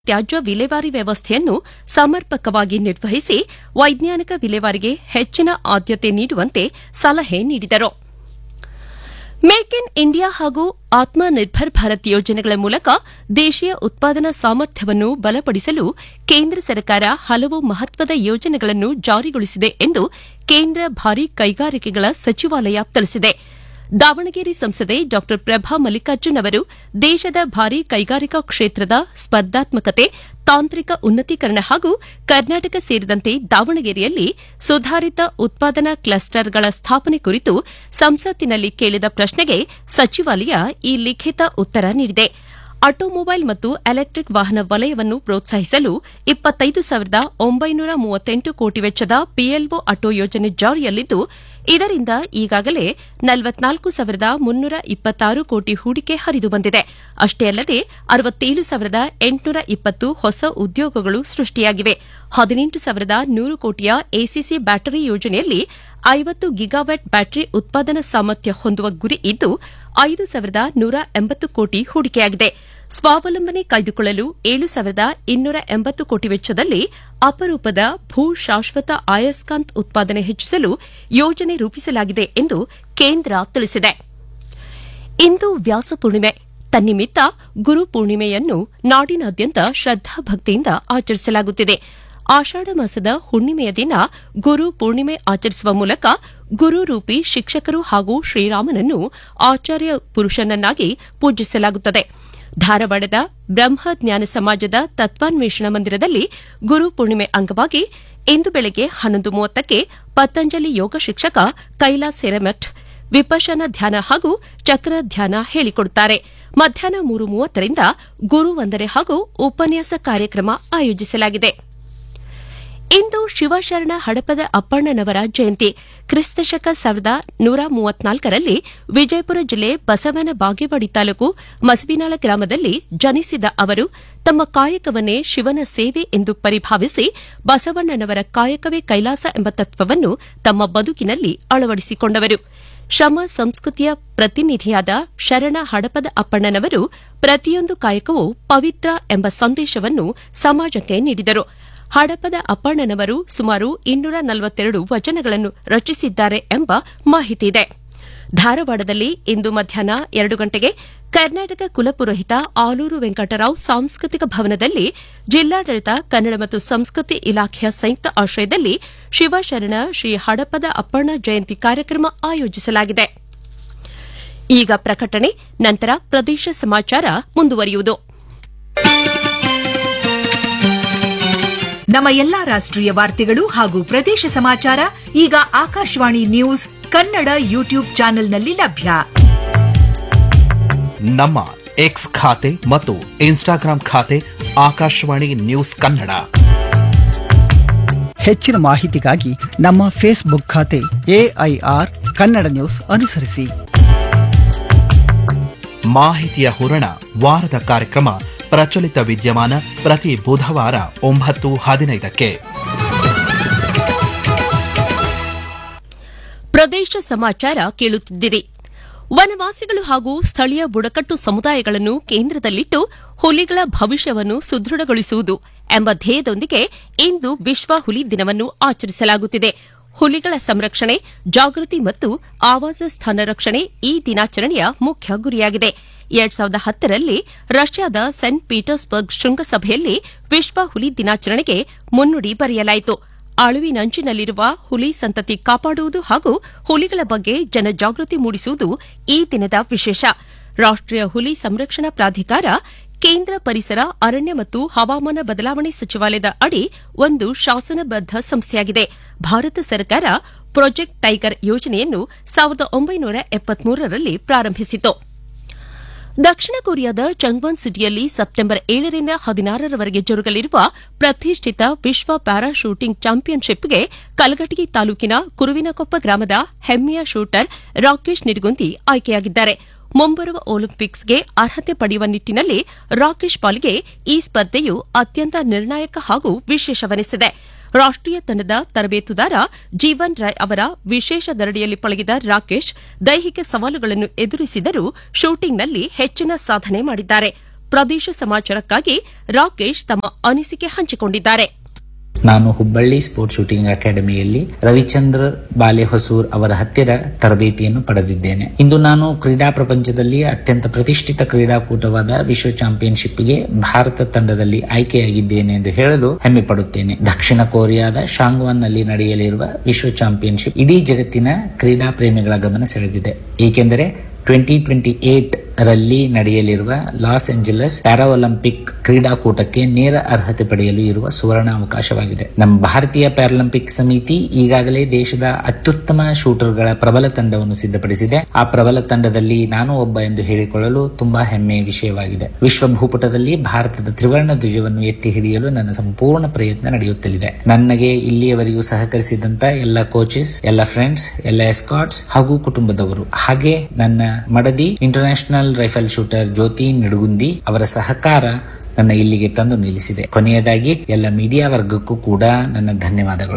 ತ್ಯಾಜ್ಯ ವಿಲೇವಾರಿ ವ್ಯವಸ್ಥೆಯನ್ನು ಸಮರ್ಪಕವಾಗಿ ನಿರ್ವಹಿಸಿ ವೈಜ್ಞಾನಿಕ ವಿಲೇವಾರಿಗೆ ಹೆಚ್ಚಿನ ಆದ್ಯತೆ ನೀಡುವಂತೆ ಸಲಹೆ ನೀಡಿದರು ಮೇಕ್ ಇನ್ ಇಂಡಿಯಾ ಹಾಗೂ ಆತ್ಮ ನಿರ್ಭರ್ ಭಾರತ್ ಯೋಜನೆಗಳ ಮೂಲಕ ದೇಶೀಯ ಉತ್ಪಾದನಾ ಸಾಮರ್ಥ್ಯವನ್ನು ಬಲಪಡಿಸಲು ಕೇಂದ್ರ ಸರ್ಕಾರ ಹಲವು ಮಹತ್ವದ ಯೋಜನೆಗಳನ್ನು ಜಾರಿಗೊಳಿಸಿದೆ ಎಂದು ಕೇಂದ್ರ ಭಾರೀ ಕೈಗಾರಿಕೆಗಳ ಸಚಿವಾಲಯ ತಿಳಿಸಿದೆ ದಾವಣಗೆರೆ ಸಂಸದೆ ಡಾ ಪ್ರಭಾ ಮಲ್ಲಿಕಾರ್ಜುನ್ ಅವರು ದೇಶದ ಭಾರೀ ಕೈಗಾರಿಕಾ ಕ್ಷೇತ್ರದ ಸ್ಪರ್ಧಾತ್ಮಕತೆ ತಾಂತ್ರಿಕ ಉನ್ನತೀಕರಣ ಹಾಗೂ ಕರ್ನಾಟಕ ಸೇರಿದಂತೆ ದಾವಣಗೆರೆಯಲ್ಲಿ ಸುಧಾರಿತ ಉತ್ಪಾದನಾ ಕ್ಲಸ್ಟರ್ಗಳ ಸ್ಥಾಪನೆ ಕುರಿತು ಸಂಸತ್ತಿನಲ್ಲಿ ಕೇಳಿದ ಪ್ರಶ್ನೆಗೆ ಸಚಿವಾಲಯ ಈ ಲಿಖಿತ ಉತ್ತರ ನೀಡಿದೆ ಆಟೋಮೊಬೈಲ್ ಮತ್ತು ಎಲೆಕ್ಟಿಕ್ ವಾಹನ ವಲಯವನ್ನು ಪ್ರೋತ್ಸಾಹಿಸಲು ಇಪ್ಪತ್ತೈದು ಸಾವಿರದ ಒಂಬೈನೂರ ಮೂವತ್ತೆಂಟು ಕೋಟಿ ವೆಚ್ಚದ ಪಿಎಲ್ಒ ಆಟೋ ಯೋಜನೆ ಜಾರಿಯಲ್ಲಿದ್ದು ಇದರಿಂದ ಈಗಾಗಲೇ ನಲವತ್ನಾಲ್ಕು ಸಾವಿರದ ಮುನ್ನೂರ ಇಪ್ಪತ್ತಾರು ಕೋಟಿ ಹೂಡಿಕೆ ಹರಿದು ಬಂದಿದೆ ಅಷ್ಟೇ ಅಲ್ಲದೆ ಅರವತ್ತೇಳು ಸಾವಿರದ ಎಂಟುನೂರ ಇಪ್ಪತ್ತು ಹೊಸ ಉದ್ಯೋಗಗಳು ಸೃಷ್ಟಿಯಾಗಿವೆ ಹದಿನೆಂಟು ಸಾವಿರದ ನೂರು ಕೋಟಿಯ ಎಸಿಸಿ ಬ್ಯಾಟರಿ ಯೋಜನೆಯಲ್ಲಿ ಐವತ್ತು ಗಿಗಾವ್ಯಾಟ್ ಬ್ಯಾಟರಿ ಉತ್ಪಾದನಾ ಸಾಮರ್ಥ್ಯ ಹೊಂದುವ ಗುರಿ ಇದ್ದು ಐದು ಸಾವಿರದ ನೂರ ಎಂಬತ್ತು ಕೋಟಿ ಹೂಡಿಕೆಯಾಗಿದೆ ಸ್ವಾವಲಂಬನೆ ಕಾಯ್ದುಕೊಳ್ಳಲು ಏಳು ಸಾವಿರದ ಇನ್ನೂರ ಎಂಬತ್ತು ಕೋಟಿ ವೆಚ್ಚದಲ್ಲಿ ಅಪರೂಪದ ಭೂ ಶಾಶ್ವತ ಅಯಸ್ಕಾಂತ್ ಉತ್ಪಾದನೆ ಹೆಚ್ಚಿಸಲು ಯೋಜನೆ ರೂಪಿಸಲಾಗಿದೆ ಎಂದು ಕೇಂದ್ರ ತಿಳಿಸಿದೆ ಇಂದು ವ್ಯಾಸಪೂರ್ಣಿಮೆ ತನ್ನಿಮಿತ್ತ ಗುರು ಪೂರ್ಣಿಮೆಯನ್ನು ನಾಡಿನಾದ್ಯಂತ ಶ್ರದ್ದಾಭಕ್ತಿಯಿಂದ ಆಚರಿಸಲಾಗುತ್ತಿದೆ ಆಷಾಢ ಮಾಸದ ಹುಣ್ಣಿಮೆಯ ದಿನ ಗುರು ಪೂರ್ಣಿಮೆ ಆಚರಿಸುವ ಮೂಲಕ ಗುರು ರೂಪಿ ಶಿಕ್ಷಕರು ಹಾಗೂ ಶ್ರೀರಾಮನನ್ನು ಆಚಾರ್ಯ ಪುರುಷನನ್ನಾಗಿ ಪೂಜಿಸಲಾಗುತ್ತದೆ ಧಾರವಾಡದ ಬ್ರಹ್ಮಜ್ಞಾನ ಸಮಾಜದ ತತ್ವಾನ್ವೇಷಣ ಮಂದಿರದಲ್ಲಿ ಗುರು ಪೂರ್ಣಿಮೆ ಅಂಗವಾಗಿ ಇಂದು ಬೆಳಗ್ಗೆ ಹನ್ನೊಂದು ಮೂವತ್ತಕ್ಕೆ ಪತಂಜಲಿ ಯೋಗ ಶಿಕ್ಷಕ ಕೈಲಾಸ್ ಹಿರೇಮಠ್ ವಿಪಶನ ಧ್ಯಾನ ಹಾಗೂ ಚಕ್ರ ಧ್ಯಾನ ಹೇಳಿಕೊಡುತ್ತಾರೆ ಮಧ್ಯಾಹ್ನ ಮೂರು ಮೂವತ್ತರಿಂದ ಗುರು ವಂದನೆ ಹಾಗೂ ಉಪನ್ಯಾಸ ಕಾರ್ಯಕ್ರಮ ಆಯೋಜಿಸಲಾಗಿದೆ ಇಂದು ಶಿವಶರಣ ಹಡಪದ ಅಪ್ಪಣ್ಣನವರ ಜಯಂತಿ ಕ್ರಿಸ್ತಶಕ ಸಾವಿರದ ನೂರ ಮೂವತ್ನಾಲ್ಕರಲ್ಲಿ ವಿಜಯಪುರ ಜಿಲ್ಲೆ ಬಸವನ ಬಾಗೇವಾಡಿ ತಾಲೂಕು ಮಸಬಿನಾಳ ಗ್ರಾಮದಲ್ಲಿ ಜನಿಸಿದ ಅವರು ತಮ್ಮ ಕಾಯಕವನ್ನೇ ಶಿವನ ಸೇವೆ ಎಂದು ಪರಿಭಾವಿಸಿ ಬಸವಣ್ಣನವರ ಕಾಯಕವೇ ಕೈಲಾಸ ಎಂಬ ತತ್ವವನ್ನು ತಮ್ಮ ಬದುಕಿನಲ್ಲಿ ಅಳವಡಿಸಿಕೊಂಡವರು ಶ್ರಮ ಸಂಸ್ಕೃತಿಯ ಪ್ರತಿನಿಧಿಯಾದ ಶರಣ ಹಡಪದ ಅಪ್ಪಣ್ಣನವರು ಪ್ರತಿಯೊಂದು ಕಾಯಕವೂ ಪವಿತ್ರ ಎಂಬ ಸಂದೇಶವನ್ನು ಸಮಾಜಕ್ಕೆ ನೀಡಿದರು ಹಡಪದ ಅಪ್ಪಣ್ಣನವರು ಸುಮಾರು ಇನ್ನೂರ ನಲವತ್ತೆರಡು ವಚನಗಳನ್ನು ರಚಿಸಿದ್ದಾರೆ ಎಂಬ ಮಾಹಿತಿಯಿದೆ ಧಾರವಾಡದಲ್ಲಿ ಇಂದು ಮಧ್ಯಾಹ್ನ ಎರಡು ಗಂಟೆಗೆ ಕರ್ನಾಟಕ ಕುಲಪುರೋಹಿತ ಆಲೂರು ವೆಂಕಟರಾವ್ ಸಾಂಸ್ಕೃತಿಕ ಭವನದಲ್ಲಿ ಜಿಲ್ಲಾಡಳಿತ ಕನ್ನಡ ಮತ್ತು ಸಂಸ್ಕೃತಿ ಇಲಾಖೆಯ ಸಂಯುಕ್ತ ಆಶ್ರಯದಲ್ಲಿ ಶಿವಶರಣ ಶ್ರೀ ಹಡಪದ ಅಪ್ಪಣ್ಣ ಜಯಂತಿ ಕಾರ್ಯಕ್ರಮ ಆಯೋಜಿಸಲಾಗಿದೆ ಈಗ ಪ್ರಕಟಣೆ ನಂತರ ಪ್ರದೇಶ ಸಮಾಚಾರ ಮುಂದುವರಿಯುವುದು ನಮ್ಮ ಎಲ್ಲಾ ರಾಷ್ಟ್ರೀಯ ವಾರ್ತೆಗಳು ಹಾಗೂ ಪ್ರದೇಶ ಸಮಾಚಾರ ಈಗ ಆಕಾಶವಾಣಿ ನ್ಯೂಸ್ ಕನ್ನಡ ಯೂಟ್ಯೂಬ್ ಚಾನೆಲ್ನಲ್ಲಿ ಲಭ್ಯ ನಮ್ಮ ಎಕ್ಸ್ ಖಾತೆ ಮತ್ತು ಇನ್ಸ್ಟಾಗ್ರಾಂ ಖಾತೆ ಆಕಾಶವಾಣಿ ನ್ಯೂಸ್ ಕನ್ನಡ ಹೆಚ್ಚಿನ ಮಾಹಿತಿಗಾಗಿ ನಮ್ಮ ಫೇಸ್ಬುಕ್ ಖಾತೆ ಎಐಆರ್ ಕನ್ನಡ ನ್ಯೂಸ್ ಅನುಸರಿಸಿ ಮಾಹಿತಿಯ ಹೂರಣ ವಾರದ ಕಾರ್ಯಕ್ರಮ ಪ್ರಚಲಿತ ವಿದ್ಯಮಾನ ಪ್ರತಿ ಬುಧವಾರ ಒಂಬತ್ತು ಹದಿನೈದಕ್ಕೆ ಪ್ರದೇಶ ಸಮಾಚಾರ ಕೇಳುತ್ತಿದ್ದಿರಿ ವನವಾಸಿಗಳು ಹಾಗೂ ಸ್ಥಳೀಯ ಬುಡಕಟ್ಟು ಸಮುದಾಯಗಳನ್ನು ಕೇಂದ್ರದಲ್ಲಿಟ್ಟು ಹುಲಿಗಳ ಭವಿಷ್ಯವನ್ನು ಸುದೃಢಗೊಳಿಸುವುದು ಎಂಬ ಧ್ಯೇಯದೊಂದಿಗೆ ಇಂದು ವಿಶ್ವ ಹುಲಿ ದಿನವನ್ನು ಆಚರಿಸಲಾಗುತ್ತಿದೆ ಹುಲಿಗಳ ಸಂರಕ್ಷಣೆ ಜಾಗೃತಿ ಮತ್ತು ಆವಾಸ ಸ್ಥಾನ ರಕ್ಷಣೆ ಈ ದಿನಾಚರಣೆಯ ಮುಖ್ಯ ಗುರಿಯಾಗಿದೆ ಎರಡ್ ಸಾವಿರದ ಹತ್ತರಲ್ಲಿ ರಷ್ಯಾದ ಸೆಂಟ್ ಪೀಟರ್ಸ್ಬರ್ಗ್ ಶೃಂಗಸಭೆಯಲ್ಲಿ ವಿಶ್ವ ಹುಲಿ ದಿನಾಚರಣೆಗೆ ಮುನ್ನುಡಿ ಬರೆಯಲಾಯಿತು ಅಳುವಿನಂಚಿನಲ್ಲಿರುವ ಹುಲಿ ಸಂತತಿ ಕಾಪಾಡುವುದು ಹಾಗೂ ಹುಲಿಗಳ ಬಗ್ಗೆ ಜನಜಾಗೃತಿ ಮೂಡಿಸುವುದು ಈ ದಿನದ ವಿಶೇಷ ರಾಷ್ಟೀಯ ಹುಲಿ ಸಂರಕ್ಷಣಾ ಪ್ರಾಧಿಕಾರ ಕೇಂದ್ರ ಪರಿಸರ ಅರಣ್ಯ ಮತ್ತು ಹವಾಮಾನ ಬದಲಾವಣೆ ಸಚಿವಾಲಯದ ಅಡಿ ಒಂದು ಶಾಸನಬದ್ದ ಸಂಸ್ಥೆಯಾಗಿದೆ ಭಾರತ ಸರ್ಕಾರ ಪ್ರಾಜೆಕ್ಟ್ ಟೈಗರ್ ಯೋಜನೆಯನ್ನು ಸಾವಿರದ ಒಂಬೈನೂರ ಎಪ್ಪತ್ಮೂರರಲ್ಲಿ ಪ್ರಾರಂಭಿಸಿತು ದಕ್ಷಿಣ ಕೊರಿಯಾದ ಚಂಗ್ವನ್ ಸಿಟಿಯಲ್ಲಿ ಸೆಪ್ಟೆಂಬರ್ ಏಳರಿಂದ ಹದಿನಾರರವರೆಗೆ ಜರುಗಲಿರುವ ಪ್ರತಿಷ್ಠಿತ ವಿಶ್ವ ಪ್ಯಾರಾ ಶೂಟಿಂಗ್ ಚಾಂಪಿಯನ್ಶಿಪ್ಗೆ ಕಲಘಟಗಿ ತಾಲೂಕಿನ ಕುರುವಿನಕೊಪ್ಪ ಗ್ರಾಮದ ಹೆಮ್ಮೆಯ ಶೂಟರ್ ರಾಕೇಶ್ ನಿಡಗುಂದಿ ಆಯ್ಕೆಯಾಗಿದ್ದಾರೆ ಮುಂಬರುವ ಒಲಿಂಪಿಕ್ಸ್ಗೆ ಅರ್ಹತೆ ಪಡೆಯುವ ನಿಟ್ಟಿನಲ್ಲಿ ರಾಕೇಶ್ ಪಾಲ್ಗೆ ಈ ಸ್ಪರ್ಧೆಯು ಅತ್ಯಂತ ನಿರ್ಣಾಯಕ ಹಾಗೂ ವಿಶೇಷವೆನಿಸಿದೆ ರಾಷ್ಟೀಯ ತಂಡದ ತರಬೇತುದಾರ ಜೀವನ್ ರಾಯ್ ಅವರ ವಿಶೇಷ ಗರಡಿಯಲ್ಲಿ ಪಳಗಿದ ರಾಕೇಶ್ ದೈಹಿಕ ಸವಾಲುಗಳನ್ನು ಎದುರಿಸಿದರೂ ಶೂಟಿಂಗ್ನಲ್ಲಿ ಹೆಚ್ಚಿನ ಸಾಧನೆ ಮಾಡಿದ್ದಾರೆ ಪ್ರದೇಶ ಸಮಾಚಾರಕ್ಕಾಗಿ ರಾಕೇಶ್ ತಮ್ಮ ಅನಿಸಿಕೆ ಹಂಚಿಕೊಂಡಿದ್ದಾರೆ ನಾನು ಹುಬ್ಬಳ್ಳಿ ಸ್ಪೋರ್ಟ್ಸ್ ಶೂಟಿಂಗ್ ಅಕಾಡೆಮಿಯಲ್ಲಿ ರವಿಚಂದ್ರ ಬಾಲೆಹೊಸೂರ್ ಅವರ ಹತ್ತಿರ ತರಬೇತಿಯನ್ನು ಪಡೆದಿದ್ದೇನೆ ಇಂದು ನಾನು ಕ್ರೀಡಾ ಪ್ರಪಂಚದಲ್ಲಿ ಅತ್ಯಂತ ಪ್ರತಿಷ್ಠಿತ ಕ್ರೀಡಾಕೂಟವಾದ ವಿಶ್ವ ಚಾಂಪಿಯನ್ಶಿಪ್ಗೆ ಭಾರತ ತಂಡದಲ್ಲಿ ಆಯ್ಕೆಯಾಗಿದ್ದೇನೆ ಎಂದು ಹೇಳಲು ಹೆಮ್ಮೆ ಪಡುತ್ತೇನೆ ದಕ್ಷಿಣ ಕೊರಿಯಾದ ಶಾಂಗ್ವಾನ್ನಲ್ಲಿ ನಡೆಯಲಿರುವ ವಿಶ್ವ ಚಾಂಪಿಯನ್ಶಿಪ್ ಇಡೀ ಜಗತ್ತಿನ ಕ್ರೀಡಾ ಪ್ರೇಮಿಗಳ ಗಮನ ಸೆಳೆದಿದೆ ಏಕೆಂದರೆ ಟ್ವೆಂಟಿ ಟ್ವೆಂಟಿ ಏಟ್ ರಲ್ಲಿ ನಡೆಯಲಿರುವ ಲಾಸ್ ಏಂಜಲಸ್ ಪ್ಯಾರಾಒಲಿಂಪಿಕ್ ಕ್ರೀಡಾಕೂಟಕ್ಕೆ ನೇರ ಅರ್ಹತೆ ಪಡೆಯಲು ಇರುವ ಸುವರ್ಣ ಅವಕಾಶವಾಗಿದೆ ನಮ್ಮ ಭಾರತೀಯ ಪ್ಯಾರಾಲಿಂಪಿಕ್ ಸಮಿತಿ ಈಗಾಗಲೇ ದೇಶದ ಅತ್ಯುತ್ತಮ ಶೂಟರ್ಗಳ ಪ್ರಬಲ ತಂಡವನ್ನು ಸಿದ್ಧಪಡಿಸಿದೆ ಆ ಪ್ರಬಲ ತಂಡದಲ್ಲಿ ನಾನು ಒಬ್ಬ ಎಂದು ಹೇಳಿಕೊಳ್ಳಲು ತುಂಬಾ ಹೆಮ್ಮೆಯ ವಿಷಯವಾಗಿದೆ ವಿಶ್ವ ಭೂಪಟದಲ್ಲಿ ಭಾರತದ ತ್ರಿವರ್ಣ ಧ್ವಜವನ್ನು ಎತ್ತಿ ಹಿಡಿಯಲು ನನ್ನ ಸಂಪೂರ್ಣ ಪ್ರಯತ್ನ ನಡೆಯುತ್ತಲಿದೆ ನನಗೆ ಇಲ್ಲಿಯವರೆಗೂ ಸಹಕರಿಸಿದಂತ ಎಲ್ಲ ಕೋಚಸ್ ಎಲ್ಲ ಫ್ರೆಂಡ್ಸ್ ಎಲ್ಲ ಎಸ್ಕಾಟ್ಸ್ ಹಾಗೂ ಕುಟುಂಬದವರು ಹಾಗೆ ನನ್ನ ಮಡದಿ international rifle shooter Jyoti Nidugundi ಅವರ ಸಹಕಾರ ನನ್ನ ಇಲ್ಲಿಗೆ ತಂದು ನಿಲ್ಲಿಸಿದೆ ಕೊನೆಯದಾಗಿ ಎಲ್ಲ ಮೀಡಿಯಾ ವರ್ಗಕ್ಕೂ ಕೂಡ ನನ್ನ ಧನ್ಯವಾದಗಳು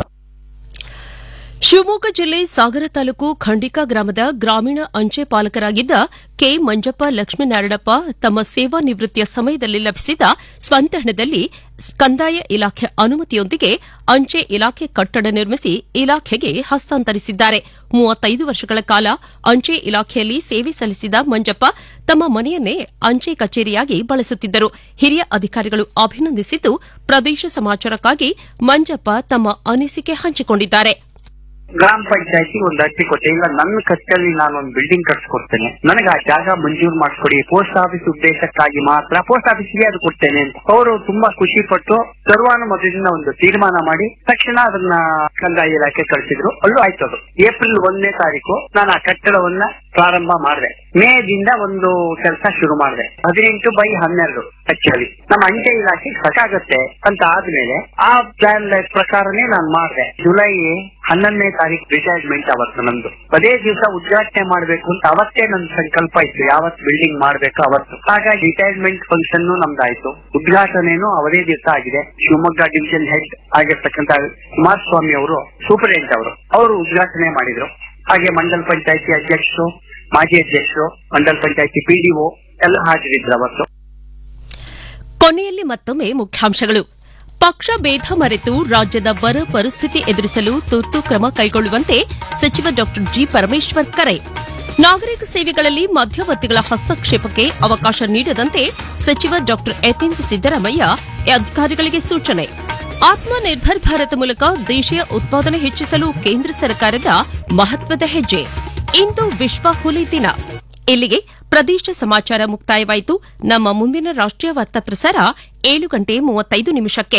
ಶಿವಮೊಗ್ಗ ಜಿಲ್ಲೆ ಸಾಗರ ತಾಲೂಕು ಖಂಡಿಕಾ ಗ್ರಾಮದ ಗ್ರಾಮೀಣ ಅಂಚೆ ಪಾಲಕರಾಗಿದ್ದ ಕೆ ಮಂಜಪ್ಪ ಲಕ್ಷ್ಮೀನಾರಾಯಣಪ್ಪ ತಮ್ಮ ಸೇವಾ ನಿವೃತ್ತಿಯ ಸಮಯದಲ್ಲಿ ಲಭಿಸಿದ ಸ್ವಂತ ಹಣದಲ್ಲಿ ಕಂದಾಯ ಇಲಾಖೆ ಅನುಮತಿಯೊಂದಿಗೆ ಅಂಚೆ ಇಲಾಖೆ ಕಟ್ಟಡ ನಿರ್ಮಿಸಿ ಇಲಾಖೆಗೆ ಹಸ್ತಾಂತರಿಸಿದ್ದಾರೆ ಮೂವತ್ತೈದು ವರ್ಷಗಳ ಕಾಲ ಅಂಚೆ ಇಲಾಖೆಯಲ್ಲಿ ಸೇವೆ ಸಲ್ಲಿಸಿದ ಮಂಜಪ್ಪ ತಮ್ಮ ಮನೆಯನ್ನೇ ಅಂಚೆ ಕಚೇರಿಯಾಗಿ ಬಳಸುತ್ತಿದ್ದರು ಹಿರಿಯ ಅಧಿಕಾರಿಗಳು ಅಭಿನಂದಿಸಿದ್ದು ಪ್ರದೇಶ ಸಮಾಚಾರಕ್ಕಾಗಿ ಮಂಜಪ್ಪ ತಮ್ಮ ಅನಿಸಿಕೆ ಹಂಚಿಕೊಂಡಿದ್ದಾರೆ ಗ್ರಾಮ ಪಂಚಾಯತಿ ಒಂದು ಅರ್ಜಿ ಕೊಟ್ಟೆ ಇಲ್ಲ ನನ್ನ ಖರ್ಚಲ್ಲಿ ನಾನು ಒಂದು ಬಿಲ್ಡಿಂಗ್ ಕಟ್ಸ್ಕೊಡ್ತೇನೆ ನನಗೆ ಆ ಜಾಗ ಮಂಜೂರು ಮಾಡಿಸ್ಕೊಡಿ ಪೋಸ್ಟ್ ಆಫೀಸ್ ಉದ್ದೇಶಕ್ಕಾಗಿ ಮಾತ್ರ ಪೋಸ್ಟ್ ಆಫೀಸ್ಗೆ ಅದು ಕೊಡ್ತೇನೆ ಅಂತ ಅವರು ತುಂಬಾ ಖುಷಿ ಪಟ್ಟು ಸರ್ವಾನುಮತದಿಂದ ಒಂದು ತೀರ್ಮಾನ ಮಾಡಿ ತಕ್ಷಣ ಅದನ್ನ ಕಂದಾಯ ಇಲಾಖೆ ಕಳಿಸಿದ್ರು ಅಲ್ಲೂ ಆಯ್ತು ಅದು ಏಪ್ರಿಲ್ ಒಂದನೇ ತಾರೀಕು ನಾನು ಆ ಕಟ್ಟಡವನ್ನ ಪ್ರಾರಂಭ ಮಾಡಿದೆ ಮೇದಿಂದ ಒಂದು ಕೆಲಸ ಶುರು ಮಾಡಿದೆ ಹದಿನೆಂಟು ಬೈ ಹನ್ನೆರಡು ಆಕ್ಚುಲಿ ನಮ್ಮ ಅಂಚೆ ಇಲಾಖೆ ಸಾಕಾಗತ್ತೆ ಅಂತ ಆದ್ಮೇಲೆ ಆ ಪ್ಲಾನ್ ಪ್ರಕಾರನೇ ನಾನು ಮಾಡಿದೆ ಜುಲೈ ಹನ್ನೊಂದನೇ ತಾರೀಕು ರಿಟೈರ್ಮೆಂಟ್ ಅವತ್ತು ನಂದು ಅದೇ ದಿವಸ ಉದ್ಘಾಟನೆ ಮಾಡ್ಬೇಕು ಅಂತ ಅವತ್ತೇ ನನ್ನ ಸಂಕಲ್ಪ ಇತ್ತು ಯಾವತ್ ಬಿಲ್ಡಿಂಗ್ ಮಾಡ್ಬೇಕು ಅವತ್ತು ಹಾಗಾಗಿ ರಿಟೈರ್ಮೆಂಟ್ ಫಂಕ್ಷನ್ ನಮ್ದಾಯ್ತು ಉದ್ಘಾಟನೆನೂ ಅವದೇ ದಿವಸ ಆಗಿದೆ ಶಿವಮೊಗ್ಗ ಡಿವಿಷನ್ ಹೆಡ್ ಆಗಿರ್ತಕ್ಕಂಥ ಕುಮಾರಸ್ವಾಮಿ ಅವರು ಸೂಪರಿಂಟೆಂಡೆಂಟ್ ಅವರು ಅವರು ಉದ್ಘಾಟನೆ ಮಾಡಿದ್ರು ಹಾಗೆ ಮಂಡಲ ಪಂಚಾಯತಿ ಅಧ್ಯಕ್ಷರು ಮಾಜಿ ಅಧ್ಯಕ್ಷರು ಮಂಡಲ ಪಂಚಾಯತಿ ಪಿಡಿಒ ಎಲ್ಲ ಹಾಜರಿದ್ರು ಅವತ್ತು ಕೊನೆಯಲ್ಲಿ ಮತ್ತೊಮ್ಮೆ ಮುಖ್ಯಾಂಶಗಳು ಪಕ್ಷ ಭೇದ ಮರೆತು ರಾಜ್ಯದ ಬರ ಪರಿಸ್ಥಿತಿ ಎದುರಿಸಲು ತುರ್ತು ಕ್ರಮ ಕೈಗೊಳ್ಳುವಂತೆ ಸಚಿವ ಡಾ ಜಿ ಪರಮೇಶ್ವರ್ ಕರೆ ನಾಗರಿಕ ಸೇವೆಗಳಲ್ಲಿ ಮಧ್ಯವರ್ತಿಗಳ ಹಸ್ತಕ್ಷೇಪಕ್ಕೆ ಅವಕಾಶ ನೀಡದಂತೆ ಸಚಿವ ಡಾ ಯತೀಂದ್ರ ಸಿದ್ದರಾಮಯ್ಯ ಅಧಿಕಾರಿಗಳಿಗೆ ಸೂಚನೆ ಆತ್ಮನಿರ್ಭರ್ ಭಾರತ್ ಮೂಲಕ ದೇಶೀಯ ಉತ್ಪಾದನೆ ಹೆಚ್ಚಿಸಲು ಕೇಂದ್ರ ಸರ್ಕಾರದ ಮಹತ್ವದ ಹೆಜ್ಜೆ ಇಂದು ವಿಶ್ವ ಹುಲಿ ದಿನ ಇಲ್ಲಿಗೆ ಪ್ರದೇಶ ಸಮಾಚಾರ ಮುಕ್ತಾಯವಾಯಿತು ನಮ್ಮ ಮುಂದಿನ ರಾಷ್ಟೀಯ ವಾರ್ತಾ ಪ್ರಸಾರ ಏಳು ಗಂಟೆ ಮೂವತ್ತೈದು ನಿಮಿಷಕ್ಕೆ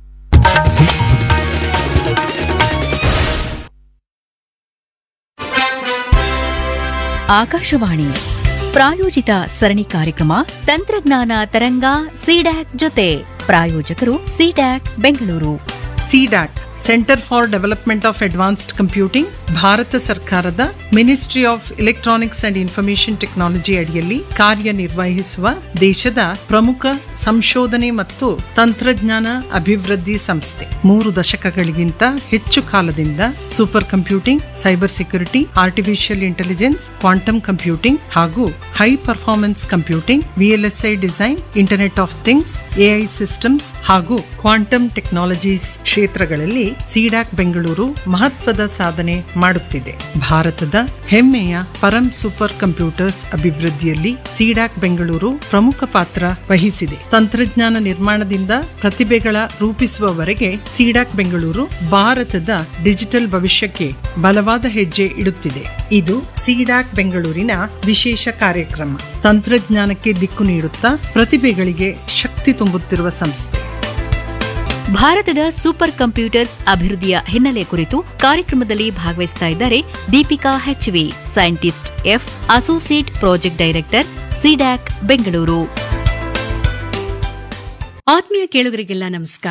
ಆಕಾಶವಾಣಿ ಪ್ರಾಯೋಜಿತ ಸರಣಿ ಕಾರ್ಯಕ್ರಮ ತಂತ್ರಜ್ಞಾನ ತರಂಗ ಸಿಡ್ಯಾಕ್ ಜೊತೆ ಪ್ರಾಯೋಜಕರು CDAC Bengaluru CDAC centre for development of advanced computing Bharat ಸರ್ಕಾರದ ministry of electronics and information technology ಅಡಿಯಲ್ಲಿ ಕಾರ್ಯನಿರ್ವಹಿಸುವ ದೇಶದ ಪ್ರಮುಖ ಸಂಶೋಧನೆ ಮತ್ತು ತಂತ್ರಜ್ಞಾನ ಅಭಿವೃದ್ಧಿ ಸಂಸ್ಥೆ ಮೂರು ದಶಕಗಳಿಗಿಂತ ಹೆಚ್ಚು ಕಾಲದಿಂದ super computing cyber security artificial intelligence quantum computing ಹಾಗೂ high performance computing VLSI design internet of things AI systems ಹಾಗೂ ಕ್ವಾಂಟಮ್ ಟೆಕ್ನಾಲಜೀಸ್ ಕ್ಷೇತ್ರಗಳಲ್ಲಿ ಸಿಡಾಕ್ ಬೆಂಗಳೂರು ಮಹತ್ವದ ಸಾಧನೆ ಮಾಡುತ್ತಿದೆ ಭಾರತದ ಹೆಮ್ಮೆಯ ಪರಂ ಸೂಪರ್ ಕಂಪ್ಯೂಟರ್ಸ್ ಅಭಿವೃದ್ಧಿಯಲ್ಲಿ ಸಿಡಾಕ್ ಬೆಂಗಳೂರು ಪ್ರಮುಖ ಪಾತ್ರ ವಹಿಸಿದೆ ತಂತ್ರಜ್ಞಾನ ನಿರ್ಮಾಣದಿಂದ ಪ್ರತಿಭೆಗಳ ರೂಪಿಸುವವರೆಗೆ ಸಿಡಾಕ್ ಬೆಂಗಳೂರು ಭಾರತದ ಡಿಜಿಟಲ್ ಭವಿಷ್ಯಕ್ಕೆ ಬಲವಾದ ಹೆಜ್ಜೆ ಇಡುತ್ತಿದೆ ಇದು ಸಿಡಾಕ್ ಬೆಂಗಳೂರಿನ ವಿಶೇಷ ಕಾರ್ಯಕ್ರಮ ತಂತ್ರಜ್ಞಾನಕ್ಕೆ ದಿಕ್ಕು ನೀಡುತ್ತಾ ಪ್ರತಿಭೆಗಳಿಗೆ ಶಕ್ತಿ ತುಂಬುತ್ತಿರುವ ಸಂಸ್ಥೆ ಭಾರತದ ಸೂಪರ್ ಕಂಪ್ಯೂಟರ್ಸ್ ಅಭಿವೃದ್ಧಿಯ ಹಿನ್ನೆಲೆ ಕುರಿತು ಕಾರ್ಯಕ್ರಮದಲ್ಲಿ ಭಾಗವಹಿಸ್ತಾ ಇದ್ದಾರೆ Deepika HV scientist F associate project director CDAC Bengaluru ಆತ್ಮೀಯ ಕೇಳುಗರಿಗೆಲ್ಲ ನಮಸ್ಕಾರ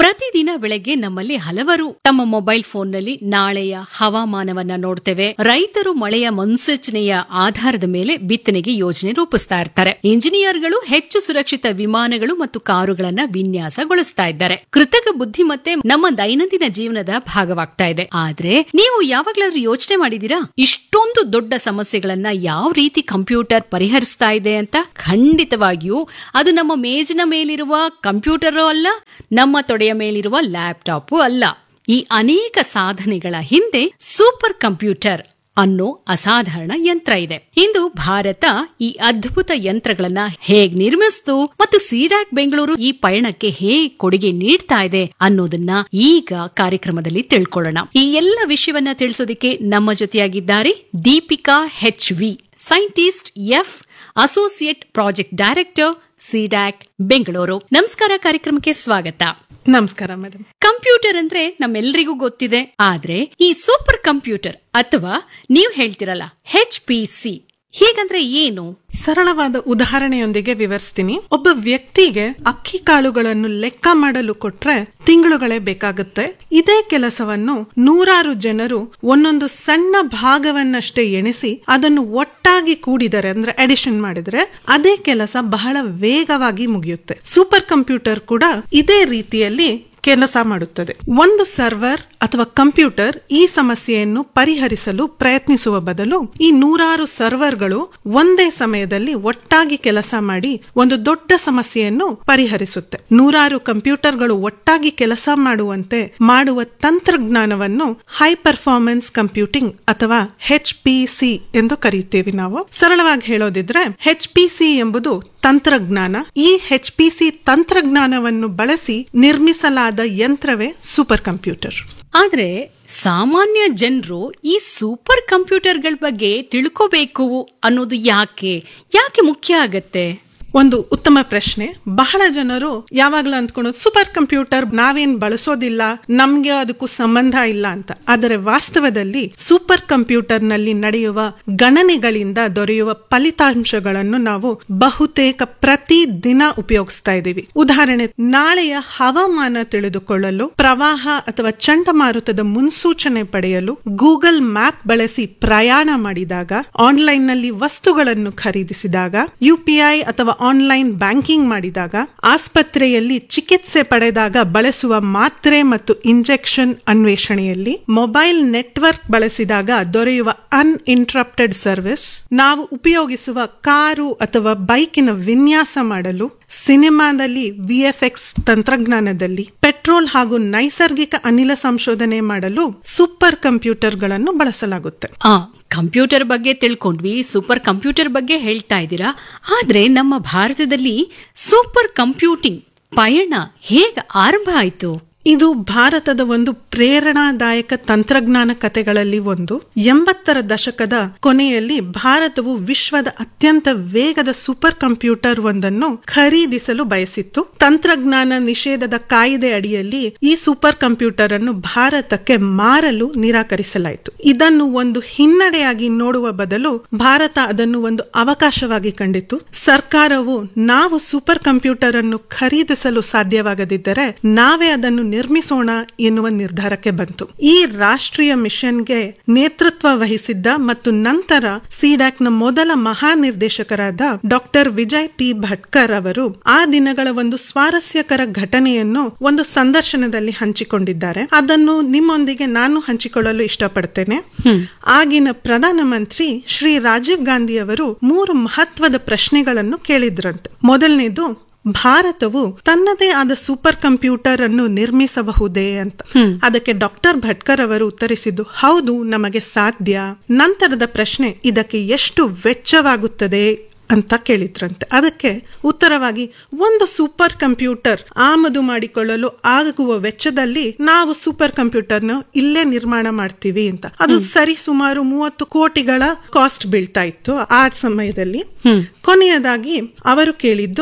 ಪ್ರತಿದಿನ ಬೆಳಗ್ಗೆ ನಮ್ಮಲ್ಲಿ ಹಲವರು ತಮ್ಮ ಮೊಬೈಲ್ ಫೋನ್ನಲ್ಲಿ ನಾಳೆಯ ಹವಾಮಾನವನ್ನ ನೋಡ್ತೇವೆ ರೈತರು ಮಳೆಯ ಮುನ್ಸೂಚನೆಯ ಆಧಾರದ ಮೇಲೆ ಬಿತ್ತನೆಗೆ ಯೋಜನೆ ರೂಪಿಸ್ತಾ ಇರ್ತಾರೆ ಇಂಜಿನಿಯರ್ಗಳು ಹೆಚ್ಚು ಸುರಕ್ಷಿತ ವಿಮಾನಗಳು ಮತ್ತು ಕಾರುಗಳನ್ನ ವಿನ್ಯಾಸಗೊಳಿಸ್ತಾ ಇದ್ದಾರೆ ಕೃತಕ ಬುದ್ಧಿಮತ್ತೆ ನಮ್ಮ ದೈನಂದಿನ ಜೀವನದ ಭಾಗವಾಗ್ತಾ ಇದೆ ಆದ್ರೆ ನೀವು ಯಾವಾಗ್ಲಾದ್ರೂ ಯೋಚನೆ ಮಾಡಿದೀರಾ ಇಷ್ಟೊಂದು ದೊಡ್ಡ ಸಮಸ್ಯೆಗಳನ್ನ ಯಾವ ರೀತಿ ಕಂಪ್ಯೂಟರ್ ಪರಿಹರಿಸ್ತಾ ಇದೆ ಅಂತ ಖಂಡಿತವಾಗಿಯೂ ಅದು ನಮ್ಮ ಮೇಜಿನ ಮೇಲಿರುವ ಕಂಪ್ಯೂಟರ್ ಅಲ್ಲ ನಮ್ಮ ತೊಡೆಯ ಮೇಲಿರುವ ಲ್ಯಾಪ್ಟಾಪ್ ಅಲ್ಲ ಈ ಅನೇಕ ಸಾಧನೆಗಳ ಹಿಂದೆ ಸೂಪರ್ ಕಂಪ್ಯೂಟರ್ ಅನ್ನೋ ಅಸಾಧಾರಣ ಯಂತ್ರ ಇದೆ ಇಂದು ಭಾರತ ಈ ಅದ್ಭುತ ಯಂತ್ರಗಳನ್ನ ಹೇಗ್ ನಿರ್ಮಿಸ್ತು ಮತ್ತು ಸಿಡಾಕ್ ಬೆಂಗಳೂರು ಈ ಪಯಣಕ್ಕೆ ಹೇಗ್ ಕೊಡುಗೆ ನೀಡ್ತಾ ಇದೆ ಅನ್ನೋದನ್ನ ಈಗ ಕಾರ್ಯಕ್ರಮದಲ್ಲಿ ತಿಳ್ಕೊಳ್ಳೋಣ ಈ ಎಲ್ಲ ವಿಷಯವನ್ನ ತಿಳಿಸೋದಕ್ಕೆ ನಮ್ಮ ಜೊತೆಯಾಗಿದ್ದಾರೆ Deepika H V scientist F associate project director CDAC Bengaluru ನಮಸ್ಕಾರ ಕಾರ್ಯಕ್ರಮಕ್ಕೆ ಸ್ವಾಗತ ನಮಸ್ಕಾರ ಮೇಡಮ್ ಕಂಪ್ಯೂಟರ್ ಅಂದ್ರೆ ನಮ್ಮೆಲ್ಲರಿಗೂ ಗೊತ್ತಿದೆ ಆದ್ರೆ ಈ ಸೂಪರ್ ಕಂಪ್ಯೂಟರ್ ಅಥವಾ ನೀವು ಹೇಳ್ತಿರಲ್ಲ ಹೆಚ್ ಪಿ ಸಿ ಹೀಗಂದ್ರೆ ಏನು ಸರಳವಾದ ಉದಾಹರಣೆಯೊಂದಿಗೆ ವಿವರಿಸ್ತೀನಿ ಒಬ್ಬ ವ್ಯಕ್ತಿಗೆ ಅಕ್ಕಿ ಕಾಳುಗಳನ್ನು ಲೆಕ್ಕ ಮಾಡಲು ಕೊಟ್ರೆ ತಿಂಗಳುಗಳೇ ಬೇಕಾಗುತ್ತೆ ಇದೇ ಕೆಲಸವನ್ನು ನೂರಾರು ಜನರು ಒಂದೊಂದು ಸಣ್ಣ ಭಾಗವನ್ನಷ್ಟೇ ಎಣಿಸಿ ಅದನ್ನು ಒಟ್ಟಾಗಿ ಕೂಡಿದರೆ ಅಂದ್ರೆ ಅಡಿಷನ್ ಮಾಡಿದ್ರೆ ಅದೇ ಕೆಲಸ ಬಹಳ ವೇಗವಾಗಿ ಮುಗಿಯುತ್ತೆ ಸೂಪರ್ ಕಂಪ್ಯೂಟರ್ ಕೂಡ ಇದೇ ರೀತಿಯಲ್ಲಿ ಕೆಲಸ ಮಾಡುತ್ತದೆ ಒಂದು ಸರ್ವರ್ ಅಥವಾ ಕಂಪ್ಯೂಟರ್ ಈ ಸಮಸ್ಯೆಯನ್ನು ಪರಿಹರಿಸಲು ಪ್ರಯತ್ನಿಸುವ ಬದಲು ಈ ನೂರಾರು ಸರ್ವರ್ಗಳು ಒಂದೇ ಸಮಯದಲ್ಲಿ ಒಟ್ಟಾಗಿ ಕೆಲಸ ಮಾಡಿ ಒಂದು ದೊಡ್ಡ ಸಮಸ್ಯೆಯನ್ನು ಪರಿಹರಿಸುತ್ತೆ ನೂರಾರು ಕಂಪ್ಯೂಟರ್ಗಳು ಒಟ್ಟಾಗಿ ಕೆಲಸ ಮಾಡುವಂತೆ ಮಾಡುವ ತಂತ್ರಜ್ಞಾನವನ್ನು ಹೈ ಪರ್ಫಾರ್ಮೆನ್ಸ್ ಕಂಪ್ಯೂಟಿಂಗ್ ಅಥವಾ ಹೆಚ್ ಪಿ ಸಿ ಎಂದು ಕರೆಯುತ್ತೇವೆ ನಾವು ಸರಳವಾಗಿ ಹೇಳೋದಿದ್ರೆ ಹೆಚ್ ಪಿ ಸಿ ಎಂಬುದು ತಂತ್ರಜ್ಞಾನ ಈ ಹೆಚ್ ಪಿ ಸಿ ತಂತ್ರಜ್ಞಾನವನ್ನು ಬಳಸಿ ನಿರ್ಮಿಸಲಾದ ಯಂತ್ರವೇ ಸೂಪರ್ ಕಂಪ್ಯೂಟರ್ ಆದ್ರೆ ಸಾಮಾನ್ಯ ಜನರು ಈ ಸೂಪರ್ ಕಂಪ್ಯೂಟರ್ಗಳ ಬಗ್ಗೆ ತಿಳ್ಕೋಬೇಕು ಅನ್ನೋದು ಯಾಕೆ ಯಾಕೆ ಮುಖ್ಯ ಆಗತ್ತೆ ಒಂದು ಉತ್ತಮ ಪ್ರಶ್ನೆ ಬಹಳ ಜನರು ಯಾವಾಗ್ಲೂ ಅಂದ್ಕೊಳ್ಳೋದು ಸೂಪರ್ ಕಂಪ್ಯೂಟರ್ ನಾವೇನ್ ಬಳಸೋದಿಲ್ಲ ನಮ್ಗೆ ಅದಕ್ಕೂ ಸಂಬಂಧ ಇಲ್ಲ ಅಂತ ಆದರೆ ವಾಸ್ತವದಲ್ಲಿ ಸೂಪರ್ ಕಂಪ್ಯೂಟರ್ ನಲ್ಲಿ ನಡೆಯುವ ಗಣನೆಗಳಿಂದ ದೊರೆಯುವ ಫಲಿತಾಂಶಗಳನ್ನು ನಾವು ಬಹುತೇಕ ಪ್ರತಿ ದಿನ ಉಪಯೋಗಿಸ್ತಾ ಇದ್ದೀವಿ ಉದಾಹರಣೆ ನಾಳೆಯ ಹವಾಮಾನ ತಿಳಿದುಕೊಳ್ಳಲು ಪ್ರವಾಹ ಅಥವಾ ಚಂಡಮಾರುತದ ಮುನ್ಸೂಚನೆ ಪಡೆಯಲು ಗೂಗಲ್ ಮ್ಯಾಪ್ ಬಳಸಿ ಪ್ರಯಾಣ ಮಾಡಿದಾಗ ಆನ್ಲೈನ್ ನಲ್ಲಿ ವಸ್ತುಗಳನ್ನು ಖರೀದಿಸಿದಾಗ ಯುಪಿಐ ಅಥವಾ ಆನ್ಲೈನ್ ಬ್ಯಾಂಕಿಂಗ್ ಮಾಡಿದಾಗ ಆಸ್ಪತ್ರೆಯಲ್ಲಿ ಚಿಕಿತ್ಸೆ ಪಡೆದಾಗ ಬಳಸುವ ಮಾತ್ರೆ ಮತ್ತು ಇಂಜೆಕ್ಷನ್ ಅನ್ವೇಷಣೆಯಲ್ಲಿ ಮೊಬೈಲ್ ನೆಟ್ವರ್ಕ್ ಬಳಸಿದಾಗ ದೊರೆಯುವ ಅನ್ಇಂಟ್ರಪ್ಟೆಡ್ ಸರ್ವಿಸ್ ನಾವು ಉಪಯೋಗಿಸುವ ಕಾರು ಅಥವಾ ಬೈಕಿನ ವಿನ್ಯಾಸ ಮಾಡಲು ಸಿನಿಮಾದಲ್ಲಿ ವಿಎಫ್ಎಕ್ಸ್ ತಂತ್ರಜ್ಞಾನದಲ್ಲಿ ಪೆಟ್ರೋಲ್ ಹಾಗೂ ನೈಸರ್ಗಿಕ ಅನಿಲ ಸಂಶೋಧನೆ ಮಾಡಲು ಸೂಪರ್ ಕಂಪ್ಯೂಟರ್ಗಳನ್ನು ಬಳಸಲಾಗುತ್ತೆ ಆ ಕಂಪ್ಯೂಟರ್ ಬಗ್ಗೆ ತಿಳ್ಕೊಂಡ್ವಿ ಸೂಪರ್ ಕಂಪ್ಯೂಟರ್ ಬಗ್ಗೆ ಹೇಳ್ತಾ ಇದ್ದೀರಾ ಆದ್ರೆ ನಮ್ಮ ಭಾರತದಲ್ಲಿ ಸೂಪರ್ ಕಂಪ್ಯೂಟಿಂಗ್ ಪಯಣ ಹೇಗೆ ಆರಂಭ ಆಯ್ತು ಇದು ಭಾರತದ ಒಂದು ಪ್ರೇರಣಾದಾಯಕ ತಂತ್ರಜ್ಞಾನ ಕಥೆಗಳಲ್ಲಿ ಒಂದು ಎಂಬತ್ತರ ದಶಕದ ಕೊನೆಯಲ್ಲಿ ಭಾರತವು ವಿಶ್ವದ ಅತ್ಯಂತ ವೇಗದ ಸೂಪರ್ ಕಂಪ್ಯೂಟರ್ ಒಂದನ್ನು ಖರೀದಿಸಲು ಬಯಸಿತ್ತು ತಂತ್ರಜ್ಞಾನ ನಿಷೇಧದ ಕಾಯ್ದೆ ಅಡಿಯಲ್ಲಿ ಈ ಸೂಪರ್ ಕಂಪ್ಯೂಟರ್ ಅನ್ನು ಭಾರತಕ್ಕೆ ಮಾರಲು ನಿರಾಕರಿಸಲಾಯಿತು ಇದನ್ನು ಒಂದು ಹಿನ್ನಡೆಯಾಗಿ ನೋಡುವ ಬದಲು ಭಾರತ ಅದನ್ನು ಒಂದು ಅವಕಾಶವಾಗಿ ಕಂಡಿತು ಸರ್ಕಾರವು ನಾವು ಸೂಪರ್ ಕಂಪ್ಯೂಟರ್ ಅನ್ನು ಖರೀದಿಸಲು ಸಾಧ್ಯವಾಗದಿದ್ದರೆ ನಾವೇ ಅದನ್ನು ನಿರ್ಮಿಸೋಣ ಎನ್ನುವ ನಿರ್ಧಾರಕ್ಕೆ ಬಂತು ಈ ರಾಷ್ಟ್ರೀಯ ಮಿಷನ್ಗೆ ನೇತೃತ್ವ ವಹಿಸಿದ್ದ ಮತ್ತು ನಂತರ ಸಿಡ್ಯಾಕ್ ನ ಮೊದಲ ಮಹಾನಿರ್ದೇಶಕರಾದ ಡಾಕ್ಟರ್ ವಿಜಯ್ ಪಿ ಭಟ್ಕರ್ ಅವರು ಆ ದಿನಗಳ ಒಂದು ಸ್ವಾರಸ್ಯಕರ ಘಟನೆಯನ್ನು ಒಂದು ಸಂದರ್ಶನದಲ್ಲಿ ಹಂಚಿಕೊಂಡಿದ್ದಾರೆ ಅದನ್ನು ನಿಮ್ಮೊಂದಿಗೆ ನಾನು ಹಂಚಿಕೊಳ್ಳಲು ಇಷ್ಟಪಡ್ತೇನೆ ಆಗಿನ ಪ್ರಧಾನಮಂತ್ರಿ ಶ್ರೀ ರಾಜೀವ್ ಗಾಂಧಿ ಅವರು ಮೂರು ಮಹತ್ವದ ಪ್ರಶ್ನೆಗಳನ್ನು ಕೇಳಿದ್ರಂತೆ ಮೊದಲನೇದು ಭಾರತವು ತನ್ನದೇ ಆದ ಸೂಪರ್ ಕಂಪ್ಯೂಟರ್ ಅನ್ನು ನಿರ್ಮಿಸಬಹುದೇ ಅಂತ ಅದಕ್ಕೆ ಡಾಕ್ಟರ್ ಭಟ್ಕರ್ ಅವರು ಉತ್ತರಿಸಿದ್ದು ಹೌದು ನಮಗೆ ಸಾಧ್ಯ ನಂತರದ ಪ್ರಶ್ನೆ ಇದಕ್ಕೆ ಎಷ್ಟು ವೆಚ್ಚವಾಗುತ್ತದೆ ಅಂತ ಕೇಳಿದ್ರಂತೆ ಅದಕ್ಕೆ ಉತ್ತರವಾಗಿ ಒಂದು ಸೂಪರ್ ಕಂಪ್ಯೂಟರ್ ಆಮದು ಮಾಡಿಕೊಳ್ಳಲು ಆಗುವ ವೆಚ್ಚದಲ್ಲಿ ನಾವು ಸೂಪರ್ ಕಂಪ್ಯೂಟರ್ನ ಇಲ್ಲೇ ನಿರ್ಮಾಣ ಮಾಡ್ತೀವಿ ಅಂತ ಅದು ಸರಿ ಸುಮಾರು ಮೂವತ್ತು ಕೋಟಿಗಳ ಕಾಸ್ಟ್ ಬೀಳ್ತಾ ಇತ್ತು ಆ ಸಮಯದಲ್ಲಿ ಕೊನೆಯದಾಗಿ ಅವರು ಕೇಳಿದ್ದು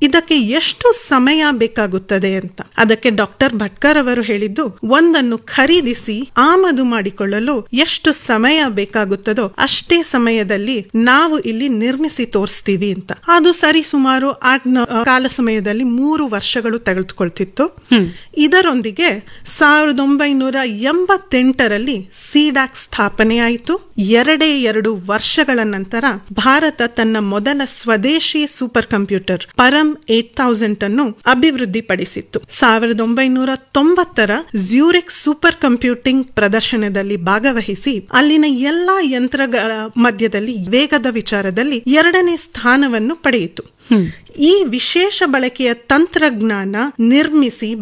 ಇದಕ್ಕೆ ಎಷ್ಟು ಸಮಯ ಬೇಕಾಗುತ್ತದೆ ಅಂತ ಅದಕ್ಕೆ ಡಾಕ್ಟರ್ ಭಟ್ಕರ್ ಅವರು ಹೇಳಿದ್ದು ಒಂದನ್ನು ಖರೀದಿಸಿ ಆಮದು ಮಾಡಿಕೊಳ್ಳಲು ಎಷ್ಟು ಸಮಯ ಬೇಕಾಗುತ್ತದೋ ಅಷ್ಟೇ ಸಮಯದಲ್ಲಿ ನಾವು ಇಲ್ಲಿ ನಿರ್ಮಿಸಿ ತೋರಿಸ್ತೀವಿ ಅಂತ ಅದು ಸರಿ ಸುಮಾರು ಆ ನ- ಕಾಲ ಸಮಯದಲ್ಲಿ ಮೂರು ವರ್ಷಗಳು ತೆಗೆದುಕೊಳ್ತಿತ್ತು ಇದರೊಂದಿಗೆ ಸಾವಿರದ ಒಂಬೈನೂರ ಎಂಬತ್ತೆಂಟರಲ್ಲಿ ಸಿಡಾಕ್ ಸ್ಥಾಪನೆಯಾಯಿತು ಎರಡೇ ಎರಡು ವರ್ಷಗಳ ನಂತರ ಭಾರತ ತನ್ನ ಮೊದಲ ಸ್ವದೇಶಿ super computer Param eight thousand ಅನ್ನು ಅಭಿವೃದ್ಧಿಪಡಿಸಿತ್ತು ಸಾವಿರದ ಒಂಬೈನೂರ ತೊಂಬತ್ತರ ಜ್ಯೂರಿಕ್ ಸೂಪರ್ ಕಂಪ್ಯೂಟಿಂಗ್ ಪ್ರದರ್ಶನದಲ್ಲಿ ಭಾಗವಹಿಸಿ ಅಲ್ಲಿನ ಎಲ್ಲಾ ಯಂತ್ರಗಳ ಮಧ್ಯದಲ್ಲಿ ವೇಗದ ವಿಚಾರದಲ್ಲಿ ಎರಡನೇ ಸ್ಥಾನವನ್ನು ಪಡೆಯಿತು ಈ ವಿಶೇಷ ಬಳಕೆಯ ತಂತ್ರಜ್ಞಾನ ನಿರ್ಮಿಸಿ